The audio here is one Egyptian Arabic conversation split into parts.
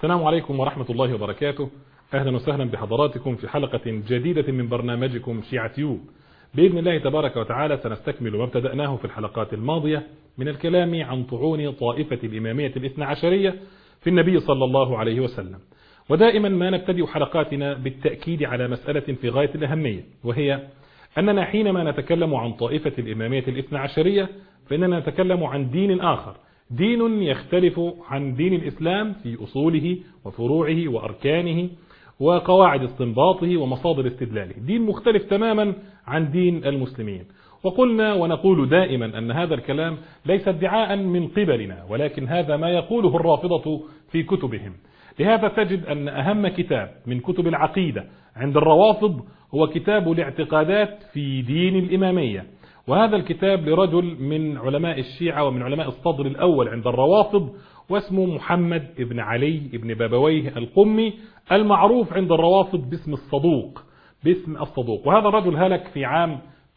السلام عليكم ورحمة الله وبركاته أهلا وسهلا بحضراتكم في حلقة جديدة من برنامجكم شيعة يوب بإذن الله تبارك وتعالى سنستكمل ما ابتدأناه في الحلقات الماضية من الكلام عن طعون طائفة الإمامية الاثنى عشرية في النبي صلى الله عليه وسلم ودائما ما نبتدئ حلقاتنا بالتأكيد على مسألة في غاية الأهمية وهي أننا حينما نتكلم عن طائفة الإمامية الاثنى عشرية فإننا نتكلم عن دين آخر دين يختلف عن دين الإسلام في أصوله وفروعه وأركانه وقواعد استنباطه ومصادر استدلاله دين مختلف تماما عن دين المسلمين وقلنا ونقول دائما أن هذا الكلام ليس ادعاء من قبلنا ولكن هذا ما يقوله الرافضة في كتبهم لهذا تجد أن أهم كتاب من كتب العقيدة عند الروافض هو كتاب الاعتقادات في دين الإمامية وهذا الكتاب لرجل من علماء الشيعة ومن علماء الصدر الأول عند الروافض واسمه محمد ابن علي ابن بابويه القمي المعروف عند الروافض باسم الصدوق باسم الصدوق وهذا الرجل هلك في عام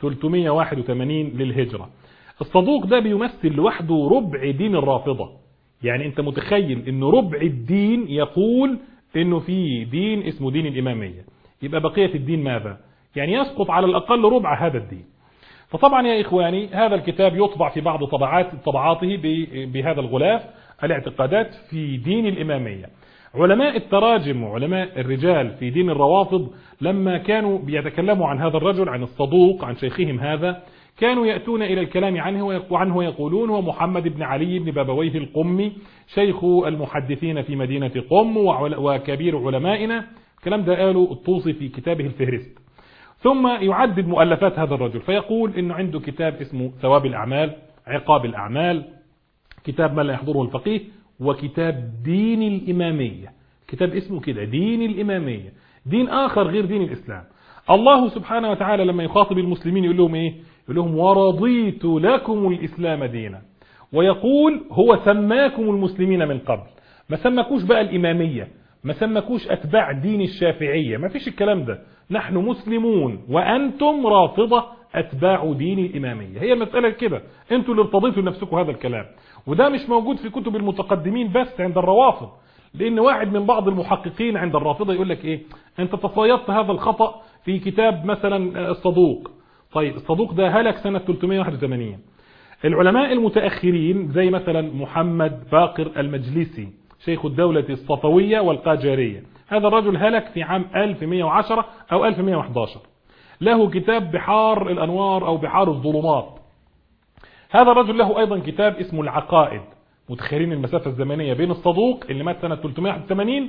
381 للهجرة الصدوق ده بيمثل لوحده ربع دين الرافضة يعني انت متخيل ان ربع الدين يقول انه في دين اسمه دين الامامية يبقى بقية الدين ماذا يعني يسقط على الاقل ربع هذا الدين فطبعا يا إخواني هذا الكتاب يطبع في بعض طبعات طبعاته بهذا الغلاف الاعتقادات في دين الإمامية علماء التراجم وعلماء الرجال في دين الروافض لما كانوا بيتكلموا عن هذا الرجل عن الصدوق عن شيخهم هذا كانوا يأتون إلى الكلام عنه وعنه يقولون هو محمد بن علي بن بابويه القمي شيخ المحدثين في مدينة قم وكبير علمائنا الكلام ده قاله الطوسي في كتابه الفهرست ثم يعدد مؤلفات هذا الرجل فيقول انه عنده كتاب اسمه ثواب الاعمال عقاب الاعمال كتاب ما لا يحضره الفقيه وكتاب دين الامامية كتاب اسمه كده دين الامامية دين اخر غير دين الاسلام الله سبحانه وتعالى لما يخاطب المسلمين يقول لهم ايه يقول لهم ورضيت لكم الاسلام دينا ويقول هو سماكم المسلمين من قبل ما سمكوش بقى الامامية ما سمكوش اتباع دين الشافعية ما فيش الكلام ده نحن مسلمون وأنتم رافضة أتباع دين الإمامية هي المسألة كده أنتوا اللي ارتضيتوا لنفسكم هذا الكلام وده مش موجود في كتب المتقدمين بس عند الروافض لأن واحد من بعض المحققين عند الرافضة يقول لك إيه أنت تصيدت هذا الخطأ في كتاب مثلا الصدوق طيب الصدوق ده هلك سنة 381 العلماء المتأخرين زي مثلا محمد باقر المجلسي شيخ الدولة الصفوية والقاجارية هذا الرجل هلك في عام 1110 أو 1111 له كتاب بحار الأنوار أو بحار الظلمات هذا الرجل له أيضا كتاب اسمه العقائد متخيلين المسافة الزمنية بين الصدوق اللي مات سنة 381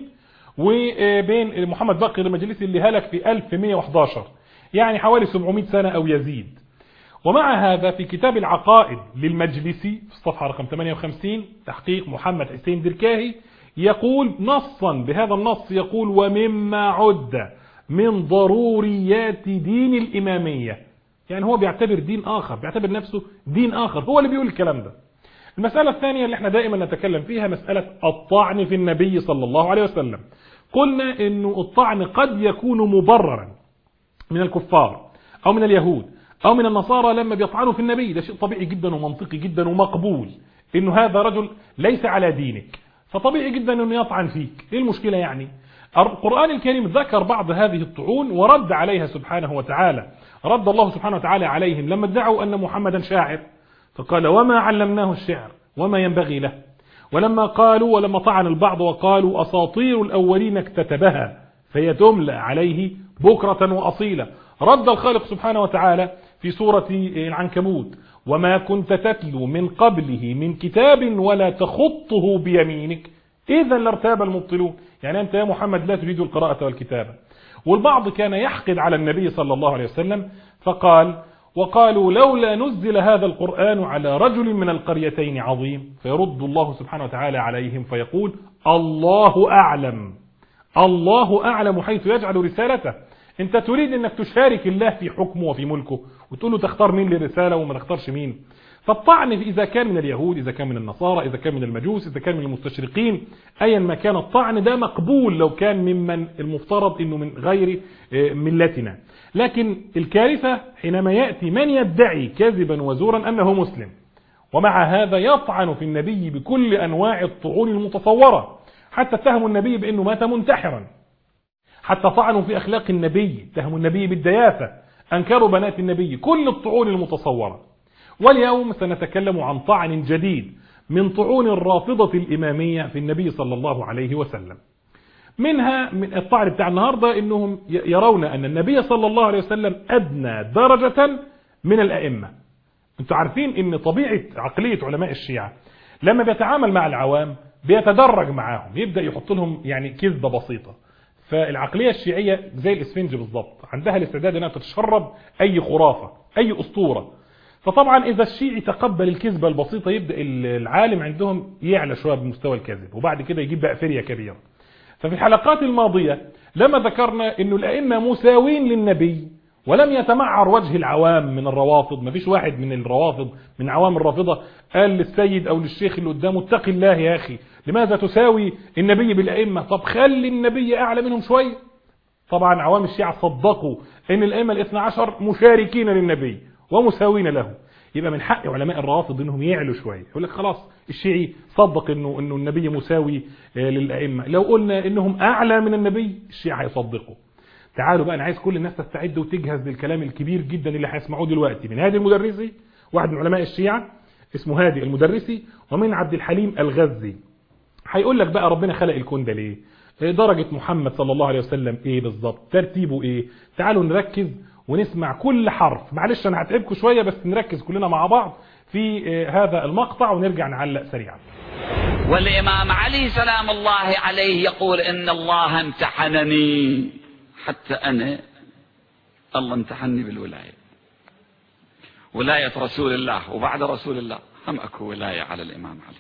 وبين محمد باقر المجلسي اللي هلك في 1111 يعني حوالي 700 سنة أو يزيد ومع هذا في كتاب العقائد للمجلسي في الصفحة رقم 58 تحقيق محمد حسين دركاهي يقول نصا بهذا النص يقول ومما عد من ضروريات دين الإمامية يعني هو بيعتبر دين آخر بيعتبر نفسه دين آخر هو اللي بيقول الكلام ده المسألة الثانية اللي احنا دائما نتكلم فيها مسألة الطعن في النبي صلى الله عليه وسلم قلنا انه الطعن قد يكون مبررا من الكفار او من اليهود او من النصارى لما بيطعنوا في النبي ده شيء طبيعي جدا ومنطقي جدا ومقبول انه هذا رجل ليس على دينك فطبيعي جدا انه يطعن فيك ايه المشكلة يعني القرآن الكريم ذكر بعض هذه الطعون ورد عليها سبحانه وتعالى رد الله سبحانه وتعالى عليهم لما ادعوا ان محمدا شاعر فقال وما علمناه الشعر وما ينبغي له ولما قالوا ولما طعن البعض وقالوا اساطير الاولين اكتتبها فهي تملى عليه بكرة واصيلا رد الخالق سبحانه وتعالى في سورة العنكبوت وما كنت تتلو من قبله من كتاب ولا تخطه بيمينك إذا لارتاب المبطلون يعني أنت يا محمد لا تريد القراءة والكتابة والبعض كان يحقد على النبي صلى الله عليه وسلم فقال وقالوا لولا نزل هذا القرآن على رجل من القريتين عظيم فيرد الله سبحانه وتعالى عليهم فيقول الله أعلم الله أعلم حيث يجعل رسالته انت تريد انك تشارك الله في حكمه وفي ملكه وتقول له تختار مين للرسالة وما تختارش مين فالطعن إذا كان من اليهود إذا كان من النصارى إذا كان من المجوس إذا كان من المستشرقين أيا ما كان الطعن ده مقبول لو كان ممن المفترض أنه من غير ملتنا لكن الكارثة حينما يأتي من يدعي كذبا وزورا أنه مسلم ومع هذا يطعن في النبي بكل أنواع الطعون المتصورة حتى اتهموا النبي بأنه مات منتحرا حتى طعنوا في أخلاق النبي اتهموا النبي بالدياثة أنكروا بنات النبي كل الطعون المتصورة واليوم سنتكلم عن طعن جديد من طعون الرافضة الإمامية في النبي صلى الله عليه وسلم منها من الطعن بتاع النهاردة انهم يرون ان النبي صلى الله عليه وسلم ادنى درجة من الائمة انتوا عارفين ان طبيعة عقلية علماء الشيعة لما بيتعامل مع العوام بيتدرج معاهم يبدأ يحط لهم يعني كذبة بسيطة فالعقلية الشيعية زي الاسفنج بالظبط عندها الاستعداد انها تتشرب اي خرافة اي اسطورة فطبعا اذا الشيعي تقبل الكذبة البسيطة يبدأ العالم عندهم يعلى شوية بمستوى الكذب وبعد كده يجيب بقى فرية كبيرة ففي الحلقات الماضية لما ذكرنا انه الائمة مساوين للنبي ولم يتمعر وجه العوام من الروافض ما فيش واحد من الروافض من عوام الرافضة قال للسيد او للشيخ اللي قدامه اتق الله يا اخي لماذا تساوي النبي بالائمة طب خلي النبي اعلى منهم شوية طبعا عوام الشيعة صدقوا ان الائمة الاثنى عشر مشاركين للنبي ومساوين له يبقى من حق علماء الروافض انهم يعلوا شويه يقول لك خلاص الشيعي صدق انه انه النبي مساوي للائمه لو قلنا انهم اعلى من النبي الشيعة هيصدقوا تعالوا بقى انا عايز كل الناس تستعد وتجهز للكلام الكبير جدا اللي هيسمعوه دلوقتي من هادي المدرسي واحد من علماء الشيعة اسمه هادي المدرسي ومن عبد الحليم الغزي هيقول لك بقى ربنا خلق الكون ده ليه درجة محمد صلى الله عليه وسلم ايه بالظبط ترتيبه ايه تعالوا نركز ونسمع كل حرف معلش انا هتعبكم شوية بس نركز كلنا مع بعض في هذا المقطع ونرجع نعلق سريعا والإمام علي سلام الله عليه يقول إن الله امتحنني حتى أنا الله امتحني بالولاية ولاية رسول الله وبعد رسول الله هم أكو ولاية على الإمام علي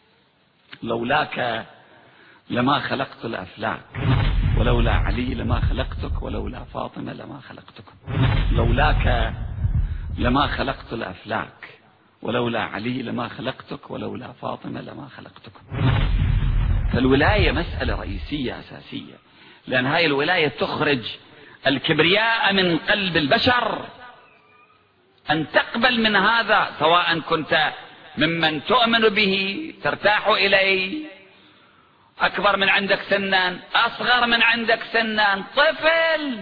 لولاك لما خلقت الأفلاك ولولا علي لما خلقتك ولولا فاطمة لما خلقتكم لولاك لما خلقت الأفلاك ولولا علي لما خلقتك ولولا فاطمة لما خلقتكم فالولاية مسألة رئيسية أساسية لأن هاي الولاية تخرج الكبرياء من قلب البشر أن تقبل من هذا سواء كنت ممن تؤمن به ترتاح إليه أكبر من عندك سنا أصغر من عندك سنا طفل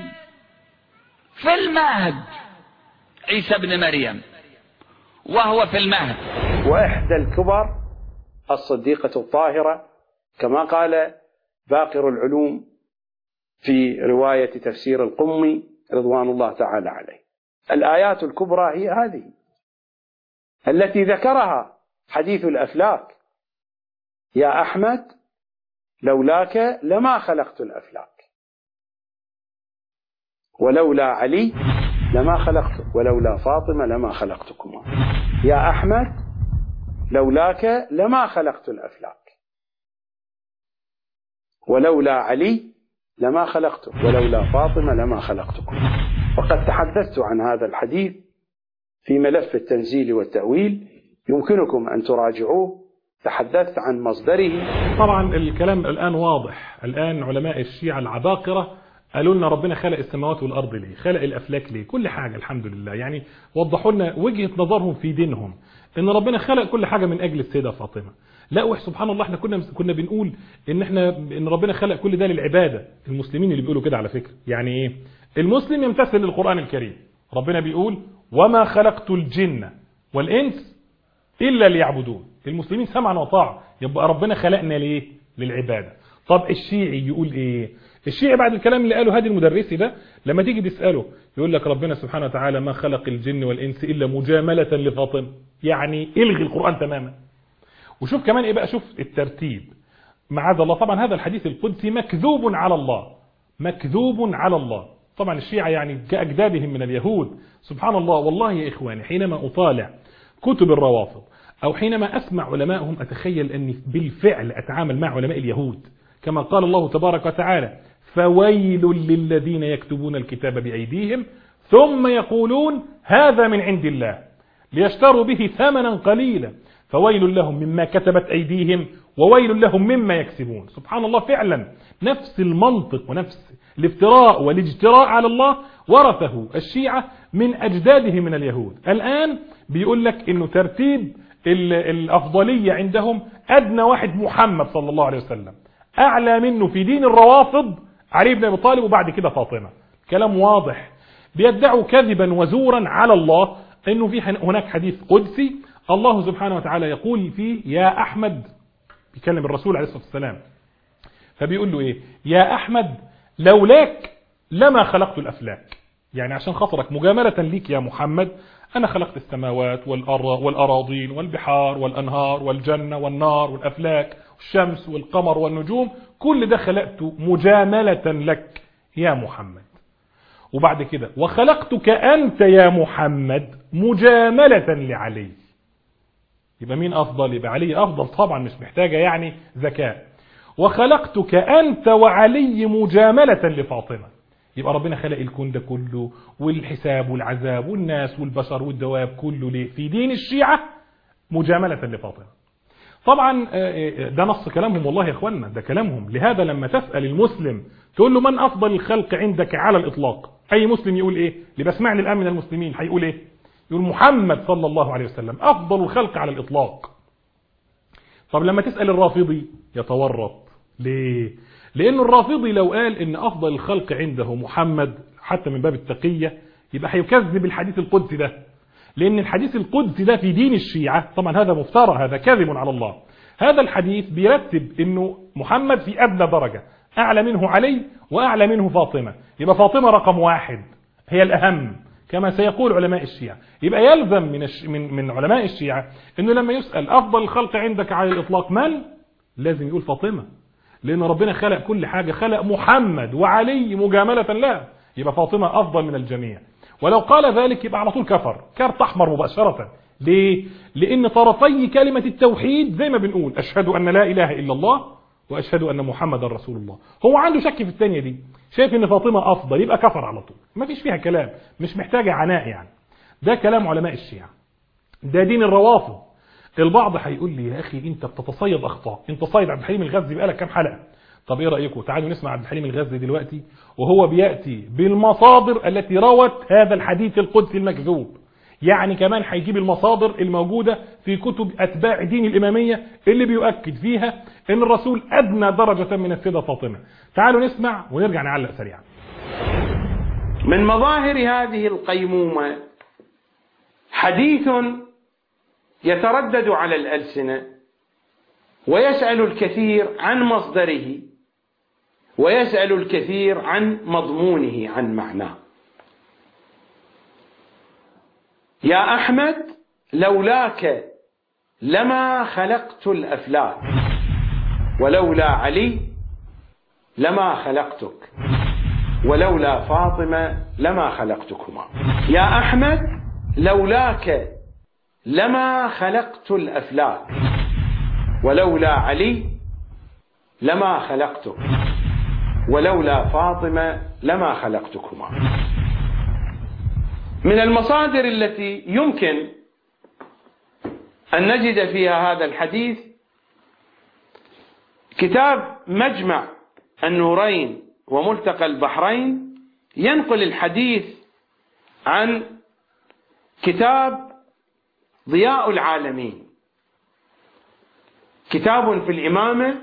في المهد عيسى بن مريم وهو في المهد وإحدى الكبر الصديقة الطاهرة كما قال باقر العلوم في رواية تفسير القمي رضوان الله تعالى عليه الآيات الكبرى هي هذه التي ذكرها حديث الأفلاك يا أحمد لولاك لما خلقت الأفلاك ولولا علي لما خلقت ولولا فاطمة لما خلقتكما يا أحمد لولاك لما خلقت الأفلاك ولولا علي لما خلقت ولولا فاطمة لما خلقتكم وقد تحدثت عن هذا الحديث في ملف التنزيل والتأويل يمكنكم أن تراجعوه تحدثت عن مصدره طبعا الكلام الآن واضح الآن علماء الشيعة العباقرة قالوا لنا ربنا خلق السماوات والأرض ليه خلق الأفلاك ليه كل حاجة الحمد لله يعني وضحوا لنا وجهة نظرهم في دينهم ان ربنا خلق كل حاجة من أجل السيدة فاطمة لا سبحان الله احنا كنا كنا بنقول ان احنا ان ربنا خلق كل ده للعبادة المسلمين اللي بيقولوا كده على فكرة يعني ايه المسلم يمتثل للقرآن الكريم ربنا بيقول وما خلقت الجن والإنس إلا ليعبدون المسلمين سمعا وطاعة يبقى ربنا خلقنا ليه للعبادة طب الشيعي يقول ايه الشيعي بعد الكلام اللي قاله هادي المدرسي ده لما تيجي تسأله يقول لك ربنا سبحانه وتعالى ما خلق الجن والإنس إلا مجاملة لفاطمة يعني الغي القرآن تماما وشوف كمان ايه بقى شوف الترتيب معاذ الله طبعا هذا الحديث القدسي مكذوب على الله مكذوب على الله طبعا الشيعة يعني كأجدادهم من اليهود سبحان الله والله يا إخواني حينما أطالع كتب الروافض أو حينما أسمع علمائهم أتخيل أني بالفعل أتعامل مع علماء اليهود كما قال الله تبارك وتعالى فويل للذين يكتبون الكتاب بأيديهم ثم يقولون هذا من عند الله ليشتروا به ثمنا قليلا فويل لهم مما كتبت أيديهم وويل لهم مما يكسبون سبحان الله فعلا نفس المنطق ونفس الافتراء والاجتراء على الله ورثه الشيعة من أجدادهم من اليهود الآن بيقول لك انه ترتيب الأفضلية عندهم أدنى واحد محمد صلى الله عليه وسلم أعلى منه في دين الروافض علي بن أبي طالب وبعد كده فاطمة كلام واضح بيدعوا كذبا وزورا على الله انه في هناك حديث قدسي الله سبحانه وتعالى يقول فيه يا احمد بيكلم الرسول عليه الصلاه والسلام فبيقول له ايه يا احمد لولاك لما خلقت الافلاك يعني عشان خاطرك مجامله ليك يا محمد انا خلقت السماوات والاراضين والبحار والانهار والجنه والنار والافلاك والشمس والقمر والنجوم كل ده خلقته مجامله لك يا محمد وبعد كده وخلقتك أنت يا محمد مجاملة لعلي يبقى مين أفضل يبقى علي أفضل طبعا مش محتاجة يعني ذكاء وخلقتك أنت وعلي مجاملة لفاطمة يبقى ربنا خلق الكون ده كله والحساب والعذاب والناس والبشر والدواب كله ليه في دين الشيعة مجاملة لفاطمة طبعا ده نص كلامهم والله يا اخوانا ده كلامهم لهذا لما تسأل المسلم تقول له من افضل الخلق عندك على الاطلاق اي مسلم يقول ايه اللي بسمعني الان من المسلمين هيقول ايه يقول محمد صلى الله عليه وسلم افضل الخلق على الاطلاق طب لما تسأل الرافضي يتورط ليه لان الرافضي لو قال ان افضل الخلق عنده محمد حتى من باب التقية يبقى هيكذب الحديث القدسي ده لان الحديث القدسي ده في دين الشيعة طبعا هذا مفترى هذا كاذب على الله هذا الحديث بيرتب انه محمد في ادنى درجة اعلى منه علي واعلى منه فاطمة يبقى فاطمة رقم واحد هي الاهم كما سيقول علماء الشيعة يبقى يلزم من, الش... من, من علماء الشيعة انه لما يسأل افضل الخلق عندك على الاطلاق من لازم يقول فاطمة لان ربنا خلق كل حاجة خلق محمد وعلي مجاملة له يبقى فاطمة افضل من الجميع ولو قال ذلك يبقى على طول كفر كارت احمر مباشرة ليه لان طرفي كلمة التوحيد زي ما بنقول اشهد ان لا اله الا الله واشهد ان محمد رسول الله هو عنده شك في الثانيه دي شايف ان فاطمه افضل يبقى كفر على طول ما فيش فيها كلام مش محتاجه عناء يعني ده كلام علماء الشيعة ده دين الروافض البعض هيقول لي يا اخي انت بتتصيد اخطاء انت صايد عبد الحليم الغزي بقالك كام حلقه طب ايه رايكم تعالوا نسمع عبد الحليم الغزي دلوقتي وهو بياتي بالمصادر التي روت هذا الحديث القدسي المكذوب يعني كمان هيجيب المصادر الموجودة في كتب أتباع دين الإمامية اللي بيؤكد فيها أن الرسول أدنى درجة من السيدة فاطمة تعالوا نسمع ونرجع نعلق سريعا من مظاهر هذه القيمومة حديث يتردد على الألسنة ويسأل الكثير عن مصدره ويسأل الكثير عن مضمونه عن معناه يا أحمد لولاك لما خلقت الأفلاك ولولا علي لما خلقتك ولولا فاطمة لما خلقتكما يا أحمد لولاك لما خلقت الأفلاك ولولا علي لما خلقتك ولولا فاطمة لما خلقتكما من المصادر التي يمكن أن نجد فيها هذا الحديث كتاب مجمع النورين وملتقى البحرين ينقل الحديث عن كتاب ضياء العالمين كتاب في الإمامة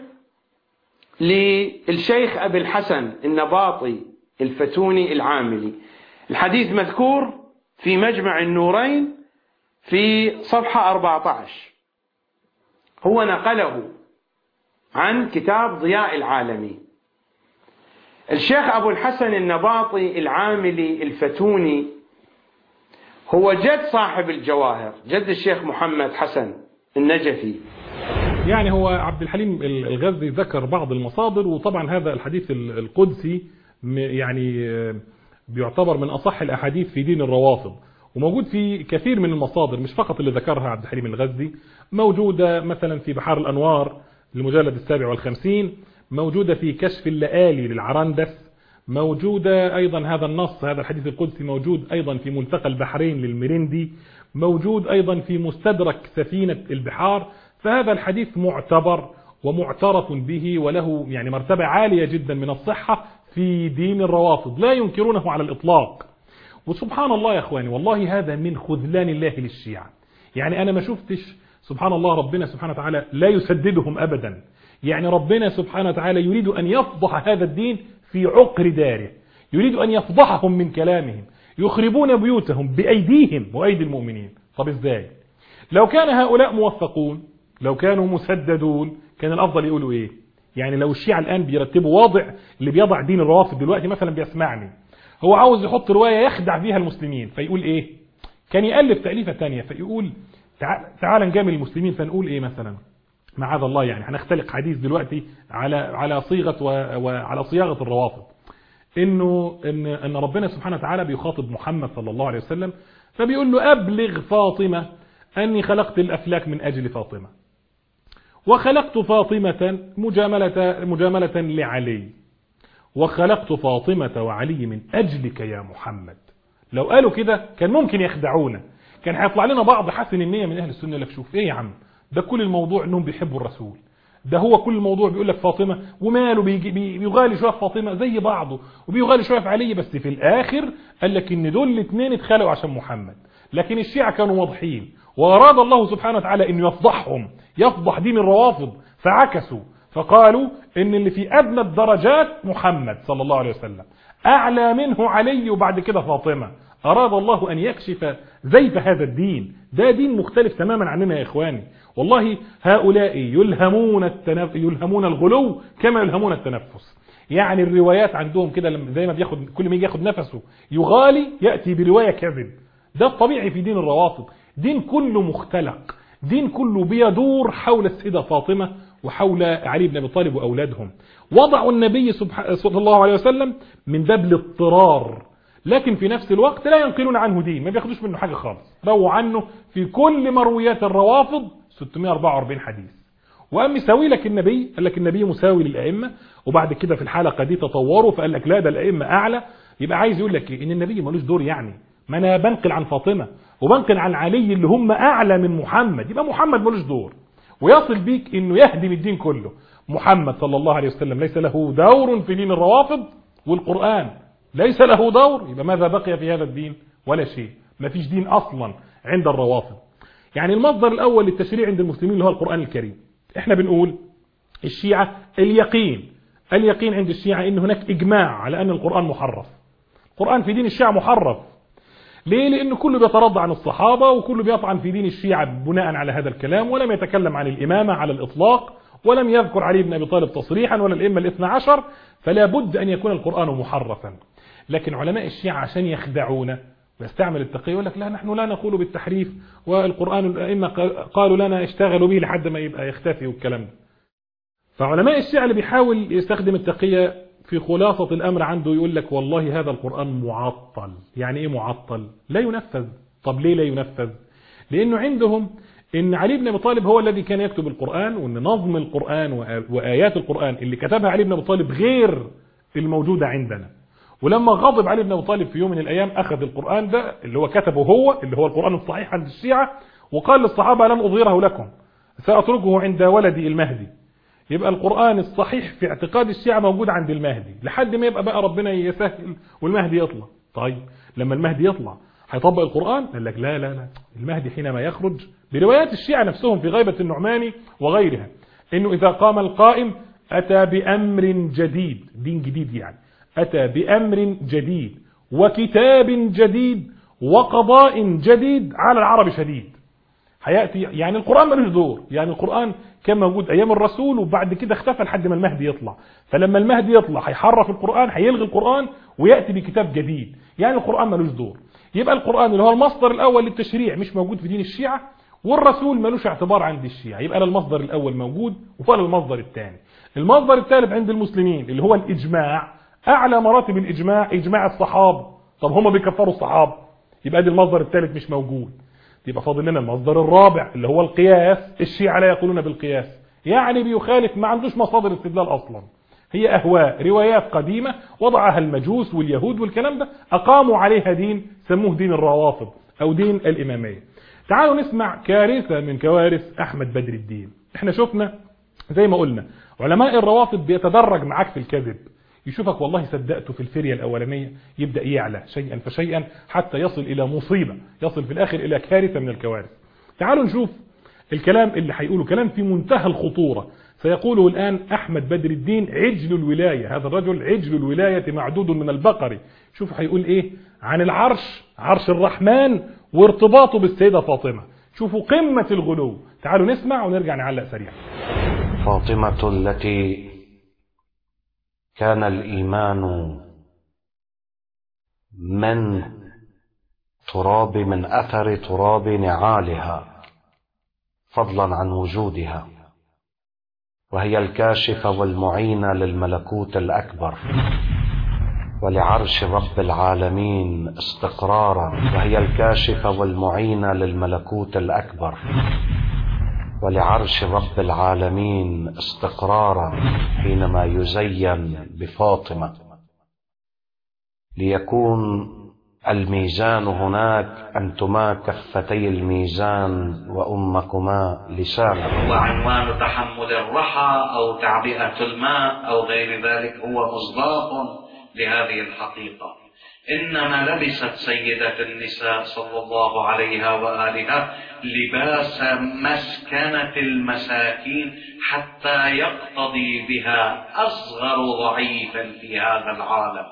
للشيخ أبي الحسن النباطي الفتوني العاملي الحديث مذكور في مجمع النورين في صفحة 14 هو نقله عن كتاب ضياء العالمين الشيخ أبو الحسن النباطي العاملي الفتوني هو جد صاحب الجواهر جد الشيخ محمد حسن النجفي يعني هو عبد الحليم الغزي ذكر بعض المصادر وطبعا هذا الحديث القدسي يعني بيعتبر من أصح الأحاديث في دين الروافض وموجود في كثير من المصادر مش فقط اللي ذكرها عبد الحليم الغزي موجودة مثلا في بحار الأنوار المجلد السابع والخمسين موجودة في كشف اللآلي للعرندس موجودة أيضا هذا النص هذا الحديث القدسي موجود أيضا في ملتقى البحرين للمرندي موجود أيضا في مستدرك سفينة البحار فهذا الحديث معتبر ومعترف به وله يعني مرتبة عالية جدا من الصحة في دين الروافض لا ينكرونه على الإطلاق وسبحان الله يا أخواني والله هذا من خذلان الله للشيعة يعني أنا ما شفتش سبحان الله ربنا سبحانه وتعالى لا يسددهم أبدا يعني ربنا سبحانه وتعالى يريد أن يفضح هذا الدين في عقر داره يريد أن يفضحهم من كلامهم يخربون بيوتهم بأيديهم وأيدي المؤمنين طب إزاي لو كان هؤلاء موفقون لو كانوا مسددون كان الأفضل يقولوا إيه يعني لو الشيعة الآن بيرتبوا واضع اللي بيضع دين الروافض دلوقتي مثلا بيسمعني هو عاوز يحط رواية يخدع بيها المسلمين فيقول إيه كان يألف تأليفة تانية فيقول تعال نجامل المسلمين فنقول إيه مثلا معاذ الله يعني هنختلق حديث دلوقتي على على صيغة وعلى صياغة الروافض انه ان ان ربنا سبحانه وتعالى بيخاطب محمد صلى الله عليه وسلم فبيقول له ابلغ فاطمة اني خلقت الافلاك من اجل فاطمة وخلقت فاطمة مجاملة, مجاملة لعلي وخلقت فاطمة وعلي من اجلك يا محمد لو قالوا كده كان ممكن يخدعونا كان هيطلع لنا بعض حسن النية من اهل السنة لك شوف ايه يا عم ده كل الموضوع انهم بيحبوا الرسول ده هو كل الموضوع بيقول لك فاطمة وماله بيجي بيغالي شوية في فاطمة زي بعضه وبيغالي شوية في علي بس في الاخر قال لك ان دول الاثنين اتخلقوا عشان محمد لكن الشيعة كانوا واضحين واراد الله سبحانه وتعالى انه يفضحهم يفضح دين الروافض فعكسوا فقالوا ان اللي في ادنى الدرجات محمد صلى الله عليه وسلم اعلى منه علي وبعد كده فاطمة اراد الله ان يكشف زيف هذا الدين ده دين مختلف تماما عننا يا اخواني والله هؤلاء يلهمون التنف... يلهمون الغلو كما يلهمون التنفس يعني الروايات عندهم كده زي ما بياخد كل ما يجي ياخد نفسه يغالي ياتي بروايه كذب ده الطبيعي في دين الروافض دين كله مختلق دين كله بيدور حول السيده فاطمه وحول علي بن ابي طالب واولادهم وضعوا النبي صلى الله عليه وسلم من باب الاضطرار لكن في نفس الوقت لا ينقلون عنه دين ما بياخدوش منه حاجة خالص رووا عنه في كل مرويات الروافض 644 حديث وقام يساوي لك النبي قال لك النبي مساوي للأئمة وبعد كده في الحلقة دي تطوروا فقال لك لا ده الأئمة أعلى يبقى عايز يقول لك إيه؟ إن النبي ملوش دور يعني ما أنا بنقل عن فاطمة وبنقل عن علي اللي هم أعلى من محمد يبقى محمد ملوش دور ويصل بيك إنه يهدم الدين كله محمد صلى الله عليه وسلم ليس له دور في دين الروافض والقرآن ليس له دور يبقى ماذا بقي في هذا الدين ولا شيء ما فيش دين أصلا عند الروافض يعني المصدر الأول للتشريع عند المسلمين اللي هو القرآن الكريم احنا بنقول الشيعة اليقين اليقين عند الشيعة ان هناك اجماع على ان القرآن محرف القرآن في دين الشيعة محرف ليه لان كله بيترضى عن الصحابة وكله بيطعن في دين الشيعة بناء على هذا الكلام ولم يتكلم عن الامامة على الاطلاق ولم يذكر علي بن ابي طالب تصريحا ولا الائمه الاثنى عشر فلا بد ان يكون القرآن محرفا لكن علماء الشيعة عشان يخدعونا ويستعمل التقي يقول لك لا نحن لا نقول بالتحريف والقرآن الأئمة قالوا لنا اشتغلوا به لحد ما يبقى يختفي والكلام ده فعلماء الشيعة اللي بيحاول يستخدم التقية في خلاصة الأمر عنده يقول لك والله هذا القرآن معطل يعني إيه معطل لا ينفذ طب ليه لا ينفذ لأنه عندهم إن علي بن أبي طالب هو الذي كان يكتب القرآن وإن نظم القرآن وآيات القرآن اللي كتبها علي بن أبي طالب غير الموجودة عندنا ولما غضب علي بن ابي طالب في يوم من الايام اخذ القران ده اللي هو كتبه هو اللي هو القران الصحيح عند الشيعه وقال للصحابه لن اظهره لكم ساتركه عند ولدي المهدي يبقى القران الصحيح في اعتقاد الشيعه موجود عند المهدي لحد ما يبقى بقى ربنا يسهل والمهدي يطلع طيب لما المهدي يطلع هيطبق القران قال لك لا لا لا المهدي حينما يخرج بروايات الشيعه نفسهم في غيبه النعماني وغيرها انه اذا قام القائم اتى بامر جديد دين جديد يعني أتى بأمر جديد وكتاب جديد وقضاء جديد على العرب شديد هيأتي يعني القرآن ملوش دور يعني القرآن كان موجود أيام الرسول وبعد كده اختفى لحد ما المهدي يطلع فلما المهدي يطلع هيحرف القرآن هيلغي القرآن ويأتي بكتاب جديد يعني القرآن ملوش دور يبقى القرآن اللي هو المصدر الأول للتشريع مش موجود في دين الشيعة والرسول ملوش اعتبار عند الشيعة يبقى المصدر الأول موجود وفعل المصدر الثاني المصدر الثالث عند المسلمين اللي هو الإجماع اعلى مراتب الاجماع اجماع الصحابه طب هم بيكفروا الصحابه يبقى دي المصدر الثالث مش موجود يبقى فاضل لنا المصدر الرابع اللي هو القياس الشيعة لا يقولون بالقياس يعني بيخالف ما عندوش مصادر استدلال اصلا هي اهواء روايات قديمة وضعها المجوس واليهود والكلام ده اقاموا عليها دين سموه دين الروافض او دين الامامية تعالوا نسمع كارثة من كوارث احمد بدر الدين احنا شفنا زي ما قلنا علماء الروافض بيتدرج معاك في الكذب يشوفك والله صدقته في الفرية الأولانية يبدأ يعلى شيئا فشيئا حتى يصل إلى مصيبة يصل في الآخر إلى كارثة من الكوارث تعالوا نشوف الكلام اللي هيقوله كلام في منتهى الخطورة سيقوله الآن أحمد بدر الدين عجل الولاية هذا الرجل عجل الولاية معدود من البقر شوف هيقول إيه عن العرش عرش الرحمن وارتباطه بالسيدة فاطمة شوفوا قمة الغلو تعالوا نسمع ونرجع نعلق سريعا فاطمة التي كان الإيمان من تراب من أثر تراب نعالها فضلا عن وجودها وهي الكاشفة والمعينة للملكوت الأكبر ولعرش رب العالمين استقرارا وهي الكاشفة والمعينة للملكوت الأكبر ولعرش رب العالمين استقرارا حينما يزين بفاطمة ليكون الميزان هناك أنتما كفتي الميزان وأمكما لسانا وعنوان تحمل الرحى أو تعبئة الماء أو غير ذلك هو مصداق لهذه الحقيقة إنما لبست سيدة النساء صلى الله عليها وآلها لباس مسكنة المساكين حتى يقتضي بها أصغر ضعيف في هذا العالم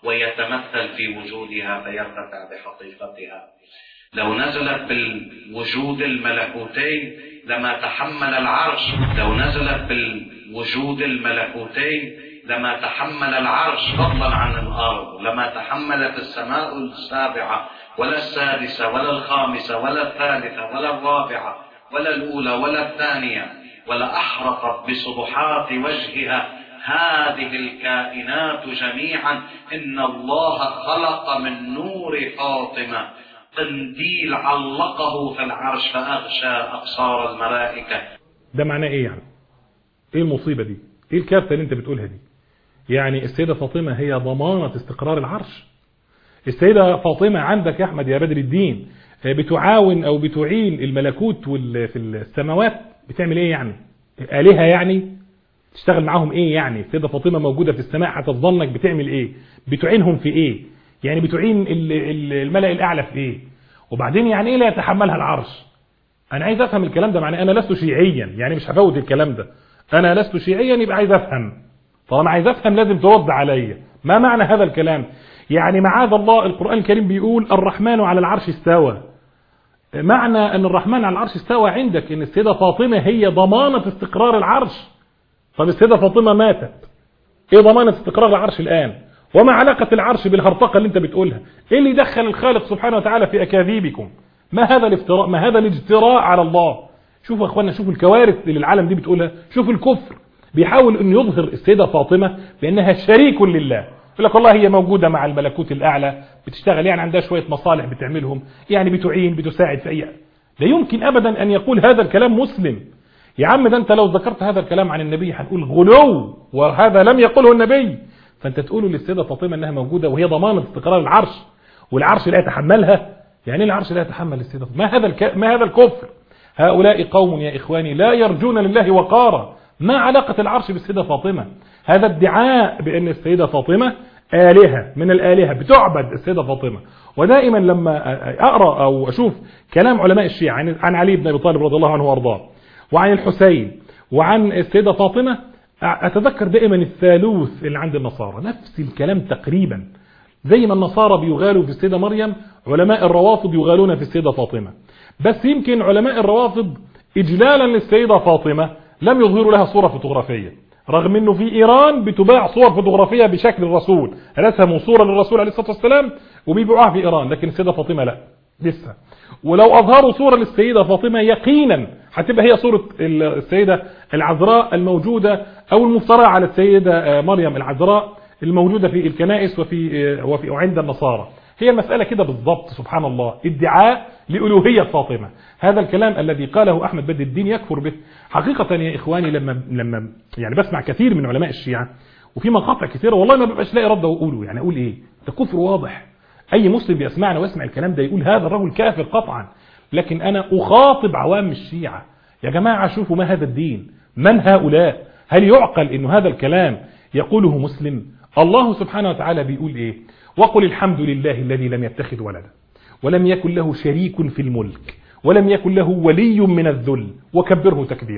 ويتمثل في وجودها فيرتفع بحقيقتها لو نزلت بالوجود الملكوتين لما تحمل العرش لو نزلت بالوجود الملكوتين لما تحمل العرش فضلا عن الارض لما تحملت السماء السابعه ولا السادسه ولا الخامسه ولا الثالثه ولا الرابعه ولا الاولى ولا الثانيه ولا احرقت بصبحات وجهها هذه الكائنات جميعا ان الله خلق من نور فاطمه قنديل علقه في العرش فاغشى ابصار الملائكه ده معناه ايه يعني ايه المصيبة دي ايه الكارثة اللي انت بتقولها دي يعني السيدة فاطمة هي ضمانة استقرار العرش السيدة فاطمة عندك يا احمد يا بدر الدين بتعاون او بتعين الملكوت وال- في السماوات بتعمل ايه يعني آلهة يعني تشتغل معاهم ايه يعني السيدة فاطمة موجودة في السماء هتظنك بتعمل ايه بتعينهم في ايه يعني بتعين ال- ال- الملأ الاعلى في ايه وبعدين يعني ايه لا يتحملها العرش انا عايز افهم الكلام ده معناه انا لست شيعيا يعني مش هفوت الكلام ده انا لست شيعيا يبقى عايز افهم طالما عايز افهم لازم ترد عليا ما معنى هذا الكلام يعني معاذ الله القرآن الكريم بيقول الرحمن على العرش استوى معنى ان الرحمن على العرش استوى عندك ان السيدة فاطمة هي ضمانة استقرار العرش طب السيدة فاطمة ماتت ايه ضمانة استقرار العرش الان وما علاقة العرش بالهرطقة اللي انت بتقولها ايه اللي يدخل الخالق سبحانه وتعالى في اكاذيبكم ما هذا الافتراء ما هذا الاجتراء على الله شوفوا يا اخوانا شوفوا الكوارث اللي العالم دي بتقولها شوفوا الكفر بيحاول ان يظهر السيدة فاطمة بانها شريك لله يقول لك والله هي موجودة مع الملكوت الاعلى بتشتغل يعني عندها شوية مصالح بتعملهم يعني بتعين بتساعد في اي لا يمكن ابدا ان يقول هذا الكلام مسلم يا عم ده انت لو ذكرت هذا الكلام عن النبي هنقول غلو وهذا لم يقله النبي فانت تقول للسيدة فاطمة انها موجودة وهي ضمانة استقرار العرش والعرش لا يتحملها يعني ايه العرش لا يتحمل السيدة فاطمة ما هذا الك... ما هذا الكفر هؤلاء قوم يا اخواني لا يرجون لله وقارا ما علاقة العرش بالسيدة فاطمة هذا ادعاء بان السيدة فاطمة آلهة من الآلهة بتعبد السيدة فاطمة ودائما لما أقرأ أو أشوف كلام علماء الشيعة عن عن علي بن أبي طالب رضي الله عنه وأرضاه وعن الحسين وعن السيدة فاطمة أتذكر دائما الثالوث اللي عند النصارى نفس الكلام تقريبا زي ما النصارى بيغالوا في السيدة مريم علماء الروافض يغالون في السيدة فاطمة بس يمكن علماء الروافض إجلالا للسيدة فاطمة لم يظهروا لها صورة فوتوغرافية رغم انه في ايران بتباع صور فوتوغرافيه بشكل الرسول رسموا صوره للرسول عليه الصلاه والسلام وبيبيعوها في ايران لكن السيده فاطمه لا لسه ولو اظهروا صوره للسيده فاطمه يقينا هتبقى هي صوره السيده العذراء الموجوده او المفترى على السيده مريم العذراء الموجوده في الكنائس وفي وفي وعند النصارى هي المسألة كده بالضبط سبحان الله ادعاء لألوهية فاطمة هذا الكلام الذي قاله أحمد بدر الدين يكفر به حقيقة يا إخواني لما لما يعني بسمع كثير من علماء الشيعة وفي مقاطع كثيرة والله ما ببقاش لاقي رد أقوله يعني أقول إيه ده كفر واضح أي مسلم بيسمعنا ويسمع الكلام ده يقول هذا الرجل كافر قطعا لكن أنا أخاطب عوام الشيعة يا جماعة شوفوا ما هذا الدين من هؤلاء هل يعقل أن هذا الكلام يقوله مسلم الله سبحانه وتعالى بيقول إيه وقل الحمد لله الذي لم يتخذ ولدا ولم يكن له شريك في الملك ولم يكن له ولي من الذل وكبره تكبيرا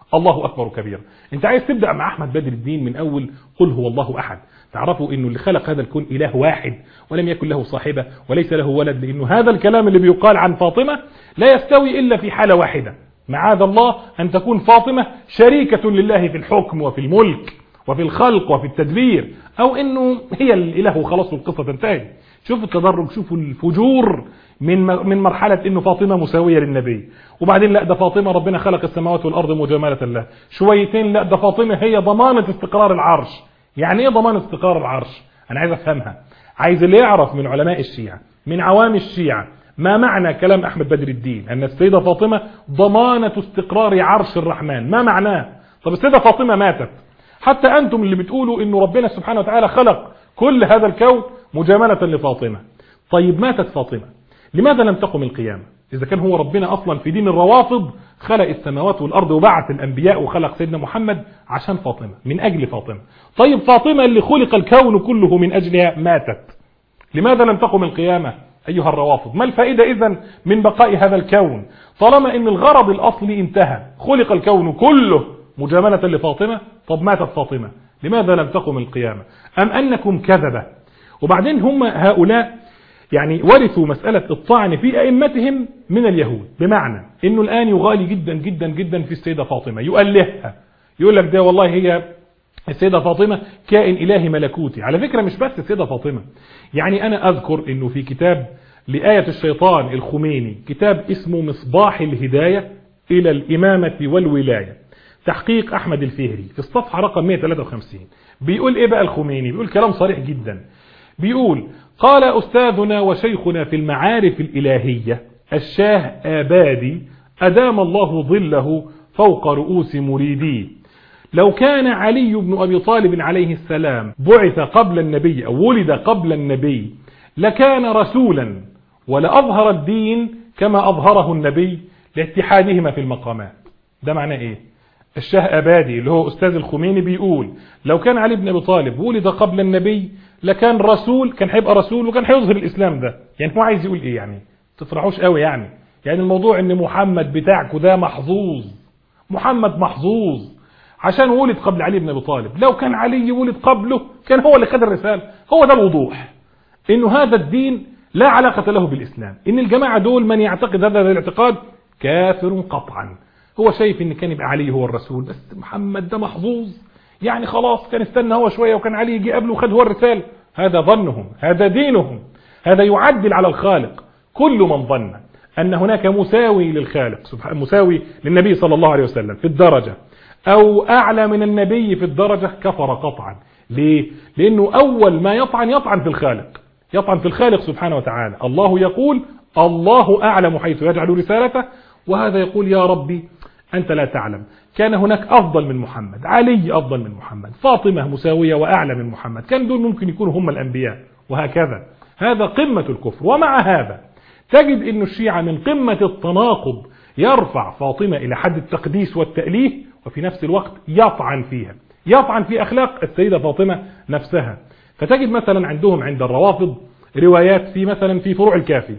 الله أكبر كبيرا انت عايز تبدأ مع أحمد بدر الدين من أول قل هو الله أحد تعرفوا انه اللي خلق هذا الكون اله واحد ولم يكن له صاحبة وليس له ولد لانه هذا الكلام اللي بيقال عن فاطمة لا يستوي الا في حالة واحدة معاذ الله ان تكون فاطمة شريكة لله في الحكم وفي الملك وفي الخلق وفي التدبير او انه هي الاله وخلاص والقصة تنتهي شوفوا التدرج شوفوا الفجور من من مرحلة انه فاطمة مساوية للنبي وبعدين لا ده فاطمة ربنا خلق السماوات والارض مجاملة له شويتين لا ده فاطمة هي ضمانة استقرار العرش يعني ايه ضمان استقرار العرش انا عايز افهمها عايز اللي يعرف من علماء الشيعة من عوام الشيعة ما معنى كلام احمد بدر الدين ان السيدة فاطمة ضمانة استقرار عرش الرحمن ما معناه طب السيدة فاطمة ماتت حتى انتم اللي بتقولوا انه ربنا سبحانه وتعالى خلق كل هذا الكون مجاملة لفاطمة طيب ماتت فاطمة لماذا لم تقم القيامة إذا كان هو ربنا أصلا في دين الروافض خلق السماوات والأرض وبعث الأنبياء وخلق سيدنا محمد عشان فاطمة من أجل فاطمة طيب فاطمة اللي خلق الكون كله من أجلها ماتت لماذا لم تقم القيامة أيها الروافض ما الفائدة إذا من بقاء هذا الكون طالما أن الغرض الأصلي انتهى خلق الكون كله مجاملة لفاطمة طب ماتت فاطمة لماذا لم تقم القيامة أم أنكم كذبة وبعدين هم هؤلاء يعني ورثوا مسألة الطعن في أئمتهم من اليهود بمعنى أنه الآن يغالي جدا جدا جدا في السيدة فاطمة يؤلهها يقول لك ده والله هي السيدة فاطمة كائن إلهي ملكوتي على فكرة مش بس السيدة فاطمة يعني أنا أذكر أنه في كتاب لآية الشيطان الخميني كتاب اسمه مصباح الهداية إلى الإمامة والولاية تحقيق أحمد الفهري في الصفحة رقم 153 بيقول إيه بقى الخميني بيقول كلام صريح جدا بيقول قال أستاذنا وشيخنا في المعارف الإلهية الشاه آبادي أدام الله ظله فوق رؤوس مريديه لو كان علي بن أبي طالب عليه السلام بعث قبل النبي أو ولد قبل النبي لكان رسولا ولأظهر الدين كما أظهره النبي لاتحادهما في المقامات ده معناه إيه الشاه أبادي اللي هو أستاذ الخميني بيقول لو كان علي بن أبي طالب ولد قبل النبي لكان رسول كان هيبقى رسول وكان هيظهر الإسلام ده يعني هو عايز يقول إيه يعني تفرحوش قوي يعني يعني الموضوع ان محمد بتاعكم ده محظوظ محمد محظوظ عشان ولد قبل علي بن ابي طالب لو كان علي ولد قبله كان هو اللي خد الرسالة هو ده الوضوح انه هذا الدين لا علاقة له بالاسلام ان الجماعة دول من يعتقد هذا الاعتقاد كافر قطعا هو شايف ان كان يبقى علي هو الرسول بس محمد ده محظوظ يعني خلاص كان استنى هو شوية وكان علي يجي قبله وخد هو الرسالة هذا ظنهم هذا دينهم هذا يعدل على الخالق كل من ظن أن هناك مساوي للخالق مساوي للنبي صلى الله عليه وسلم في الدرجة أو أعلى من النبي في الدرجة كفر قطعا ليه؟ لأنه أول ما يطعن يطعن في الخالق يطعن في الخالق سبحانه وتعالى الله يقول الله أعلم حيث يجعل رسالته وهذا يقول يا ربي أنت لا تعلم كان هناك أفضل من محمد علي أفضل من محمد فاطمة مساوية وأعلى من محمد كان دول ممكن يكونوا هم الأنبياء وهكذا هذا قمة الكفر ومع هذا تجد أن الشيعة من قمة التناقض يرفع فاطمة إلى حد التقديس والتأليه وفي نفس الوقت يطعن فيها يطعن في أخلاق السيدة فاطمة نفسها فتجد مثلا عندهم عند الروافض روايات في مثلا في فروع الكافي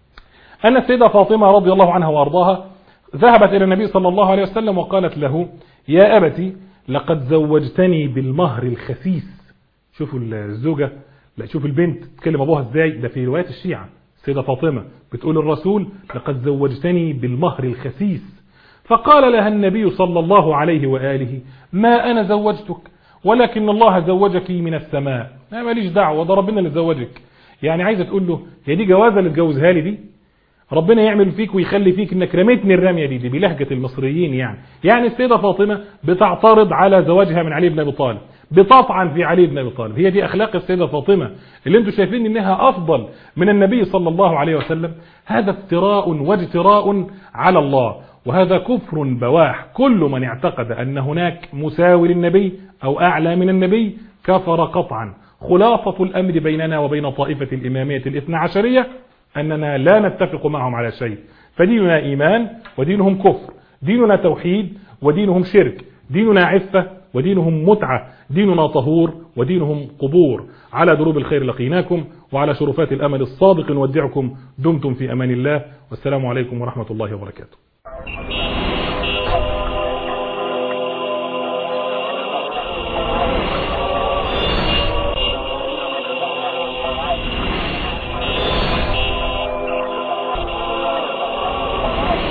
أن السيدة فاطمة رضي الله عنها وأرضاها ذهبت إلى النبي صلى الله عليه وسلم وقالت له يا أبتي لقد زوجتني بالمهر الخسيس شوفوا الزوجة لا شوف البنت تكلم أبوها ازاي ده في روايات الشيعة السيدة فاطمة بتقول الرسول لقد زوجتني بالمهر الخسيس فقال لها النبي صلى الله عليه وآله ما أنا زوجتك ولكن الله زوجك من السماء ما ماليش دعوة ده ربنا اللي زوجك يعني عايزة تقول له هي دي جوازة اللي تجوزها لي دي ربنا يعمل فيك ويخلي فيك انك رميتني الرمية دي دي بلهجة المصريين يعني يعني السيدة فاطمة بتعترض على زواجها من علي بن ابي طالب بتطعن في علي بن ابي طالب هي دي اخلاق السيدة فاطمة اللي انتم شايفين انها افضل من النبي صلى الله عليه وسلم هذا افتراء واجتراء على الله وهذا كفر بواح كل من اعتقد ان هناك مساوي للنبي او اعلى من النبي كفر قطعا خلاصة الامر بيننا وبين طائفة الامامية الاثنى عشرية أننا لا نتفق معهم على شيء فديننا إيمان ودينهم كفر ديننا توحيد ودينهم شرك ديننا عفة ودينهم متعة ديننا طهور ودينهم قبور على دروب الخير لقيناكم وعلى شرفات الأمل الصادق نودعكم دمتم في أمان الله والسلام عليكم ورحمة الله وبركاته